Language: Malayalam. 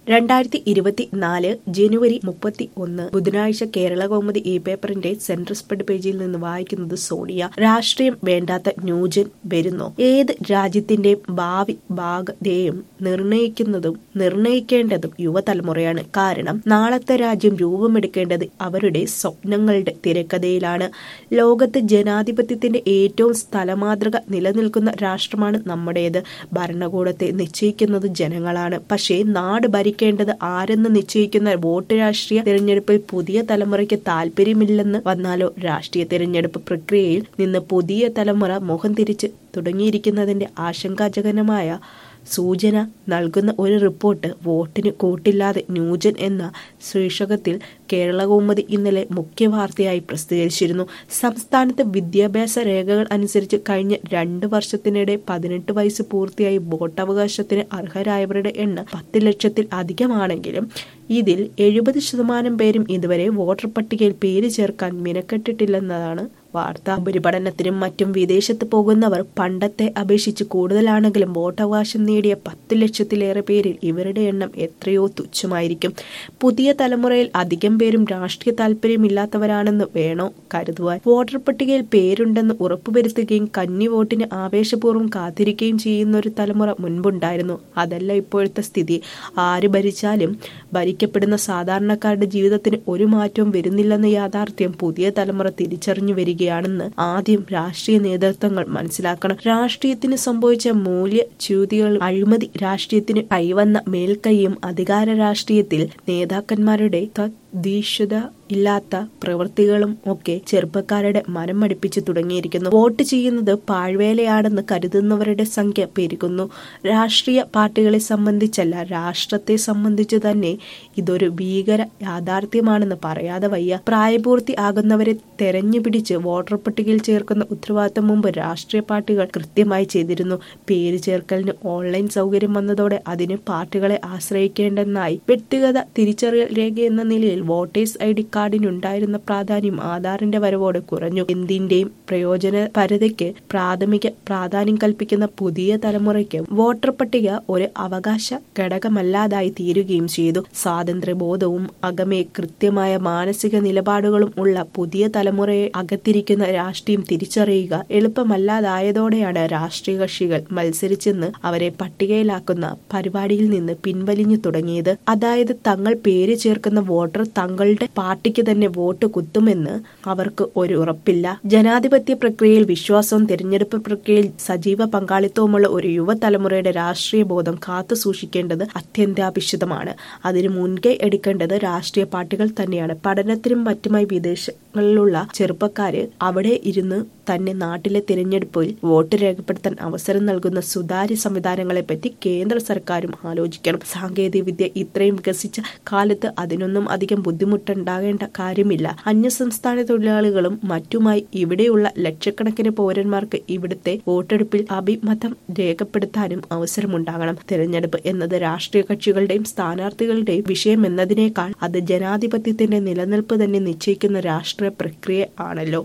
രണ്ടായിരത്തി ഇരുപത്തി നാല് ജനുവരി മുപ്പത്തി ഒന്ന് ബുധനാഴ്ച കേരള കൗമുദി ഇ പേപ്പറിന്റെ സെൻട്രൽ സ്പ്രെഡ് പേജിൽ നിന്ന് വായിക്കുന്നത് സോണിയ രാഷ്ട്രീയം വേണ്ടാത്ത ന്യൂജൻ വരുന്നു ഏത് രാജ്യത്തിന്റെയും ഭാവി ഭാഗതയും നിർണയിക്കുന്നതും നിർണയിക്കേണ്ടതും യുവതലമുറയാണ് കാരണം നാളത്തെ രാജ്യം രൂപമെടുക്കേണ്ടത് അവരുടെ സ്വപ്നങ്ങളുടെ തിരക്കഥയിലാണ് ലോകത്ത് ജനാധിപത്യത്തിന്റെ ഏറ്റവും സ്ഥലമാതൃക നിലനിൽക്കുന്ന രാഷ്ട്രമാണ് നമ്മുടേത് ഭരണകൂടത്തെ നിശ്ചയിക്കുന്നത് ജനങ്ങളാണ് പക്ഷേ നാട് ഭരിക്കേണ്ടത് ആരെന്ന് നിശ്ചയിക്കുന്ന വോട്ട് രാഷ്ട്രീയ തിരഞ്ഞെടുപ്പിൽ പുതിയ തലമുറയ്ക്ക് താല്പര്യമില്ലെന്ന് വന്നാലോ രാഷ്ട്രീയ തിരഞ്ഞെടുപ്പ് പ്രക്രിയയിൽ നിന്ന് പുതിയ തലമുറ മുഖം തിരിച്ച് തുടങ്ങിയിരിക്കുന്നതിന്റെ ആശങ്കാജനകമായ സൂചന നൽകുന്ന ഒരു റിപ്പോർട്ട് വോട്ടിന് കൂട്ടില്ലാതെ ന്യൂജൻ എന്ന ശീർഷകത്തിൽ കേരള കൗമുദി ഇന്നലെ മുഖ്യ വാർത്തയായി പ്രസിദ്ധീകരിച്ചിരുന്നു സംസ്ഥാനത്ത് വിദ്യാഭ്യാസ രേഖകൾ അനുസരിച്ച് കഴിഞ്ഞ രണ്ട് വർഷത്തിനിടെ പതിനെട്ട് വയസ്സ് പൂർത്തിയായി വോട്ടവകാശത്തിന് അർഹരായവരുടെ എണ്ണം പത്ത് ലക്ഷത്തിൽ അധികമാണെങ്കിലും ഇതിൽ എഴുപത് ശതമാനം പേരും ഇതുവരെ വോട്ടർ പട്ടികയിൽ പേര് ചേർക്കാൻ മിനക്കെട്ടിട്ടില്ലെന്നതാണ് വാർത്ത ഉപരിപഠനത്തിനും മറ്റും വിദേശത്ത് പോകുന്നവർ പണ്ടത്തെ അപേക്ഷിച്ച് കൂടുതലാണെങ്കിലും വോട്ടവകാശം നേടിയ പത്ത് ലക്ഷത്തിലേറെ പേരിൽ ഇവരുടെ എണ്ണം എത്രയോ തുച്ഛമായിരിക്കും പുതിയ തലമുറയിൽ അധികം പേരും രാഷ്ട്രീയ താല്പര്യമില്ലാത്തവരാണെന്ന് വേണോ കരുതുവാൻ വോട്ടർ പട്ടികയിൽ പേരുണ്ടെന്ന് ഉറപ്പുവരുത്തുകയും കന്നി വോട്ടിന് ആവേശപൂർവ്വം കാത്തിരിക്കുകയും ചെയ്യുന്ന ഒരു തലമുറ മുൻപുണ്ടായിരുന്നു അതല്ല ഇപ്പോഴത്തെ സ്ഥിതി ആര് ഭരിച്ചാലും ഭരിക്കപ്പെടുന്ന സാധാരണക്കാരുടെ ജീവിതത്തിന് ഒരു മാറ്റവും വരുന്നില്ലെന്ന യാഥാർത്ഥ്യം പുതിയ തലമുറ തിരിച്ചറിഞ്ഞു വരികയാണെന്ന് ആദ്യം രാഷ്ട്രീയ നേതൃത്വങ്ങൾ മനസ്സിലാക്കണം രാഷ്ട്രീയത്തിന് സംഭവിച്ച മൂല്യച്യുതികൾ അഴിമതി രാഷ്ട്രീയത്തിന് കൈവന്ന മേൽക്കൈയും അധികാര രാഷ്ട്രീയത്തിൽ നേതാക്കന്മാരുടെ തദ്ദീക്ഷത ഇല്ലാത്ത പ്രവൃത്തികളും ഒക്കെ ചെറുപ്പക്കാരുടെ മനം മടിപ്പിച്ചു തുടങ്ങിയിരിക്കുന്നു വോട്ട് ചെയ്യുന്നത് പാഴ്വേലയാണെന്ന് കരുതുന്നവരുടെ സംഖ്യ പെരുകുന്നു രാഷ്ട്രീയ പാർട്ടികളെ സംബന്ധിച്ചല്ല രാഷ്ട്രത്തെ സംബന്ധിച്ച് തന്നെ ഇതൊരു ഭീകര യാഥാർത്ഥ്യമാണെന്ന് പറയാതെ വയ്യ പ്രായപൂർത്തി ആകുന്നവരെ തെരഞ്ഞു പിടിച്ച് വോട്ടർ പട്ടികയിൽ ചേർക്കുന്ന ഉത്തരവാദിത്തം മുമ്പ് രാഷ്ട്രീയ പാർട്ടികൾ കൃത്യമായി ചെയ്തിരുന്നു പേര് ചേർക്കലിന് ഓൺലൈൻ സൗകര്യം വന്നതോടെ അതിന് പാർട്ടികളെ ആശ്രയിക്കേണ്ടെന്നായി വ്യക്തിഗത തിരിച്ചറിയൽ രേഖ എന്ന നിലയിൽ വോട്ടേഴ്സ് ഐ ഡി കാർഡിനുണ്ടായിരുന്ന പ്രാധാന്യം ആധാറിന്റെ വരവോടെ കുറഞ്ഞു എന്തിന്റെയും പ്രയോജനപരതയ്ക്ക് പ്രാഥമിക പ്രാധാന്യം കൽപ്പിക്കുന്ന പുതിയ തലമുറയ്ക്ക് വോട്ടർ പട്ടിക ഒരു അവകാശ ഘടകമല്ലാതായി തീരുകയും ചെയ്തു സ്വാതന്ത്ര്യബോധവും അകമേ കൃത്യമായ മാനസിക നിലപാടുകളും ഉള്ള പുതിയ തലമുറയെ അകത്തിരിക്കുന്ന രാഷ്ട്രീയം തിരിച്ചറിയുക എളുപ്പമല്ലാതായതോടെയാണ് രാഷ്ട്രീയ കക്ഷികൾ മത്സരിച്ചെന്ന് അവരെ പട്ടികയിലാക്കുന്ന പരിപാടിയിൽ നിന്ന് പിൻവലിഞ്ഞു തുടങ്ങിയത് അതായത് തങ്ങൾ പേര് ചേർക്കുന്ന വോട്ടർ തങ്ങളുടെ പാർട്ടിക്ക് തന്നെ വോട്ട് കുത്തുമെന്ന് അവർക്ക് ഒരു ഉറപ്പില്ല ജനാധിപത്യ പ്രക്രിയയിൽ വിശ്വാസവും തിരഞ്ഞെടുപ്പ് പ്രക്രിയയിൽ സജീവ പങ്കാളിത്തവുമുള്ള ഒരു യുവതലമുറയുടെ രാഷ്ട്രീയ ബോധം കാത്തു സൂക്ഷിക്കേണ്ടത് അത്യന്താപേക്ഷിതമാണ് അതിന് മുൻകൈ എടുക്കേണ്ടത് രാഷ്ട്രീയ പാർട്ടികൾ തന്നെയാണ് പഠനത്തിനും മറ്റുമായി വിദേശങ്ങളിലുള്ള ചെറുപ്പക്കാര് അവിടെ ഇരുന്ന് തന്നെ നാട്ടിലെ തിരഞ്ഞെടുപ്പിൽ വോട്ട് രേഖപ്പെടുത്താൻ അവസരം നൽകുന്ന സുതാര്യ സംവിധാനങ്ങളെപ്പറ്റി കേന്ദ്ര സർക്കാരും ആലോചിക്കണം സാങ്കേതിക വിദ്യ ഇത്രയും വികസിച്ച കാലത്ത് അതിനൊന്നും അധികം ബുദ്ധിമുട്ടുണ്ടാകേണ്ട കാര്യമില്ല അന്യസംസ്ഥാന തൊഴിലാളികളും മറ്റുമായി ഇവിടെയുള്ള ലക്ഷക്കണക്കിന് പൗരന്മാർക്ക് ഇവിടുത്തെ വോട്ടെടുപ്പിൽ അഭിമതം രേഖപ്പെടുത്താനും അവസരമുണ്ടാകണം തിരഞ്ഞെടുപ്പ് എന്നത് രാഷ്ട്രീയ കക്ഷികളുടെയും സ്ഥാനാർത്ഥികളുടെയും വിഷയം എന്നതിനേക്കാൾ അത് ജനാധിപത്യത്തിന്റെ നിലനിൽപ്പ് തന്നെ നിശ്ചയിക്കുന്ന രാഷ്ട്രീയ പ്രക്രിയ ആണല്ലോ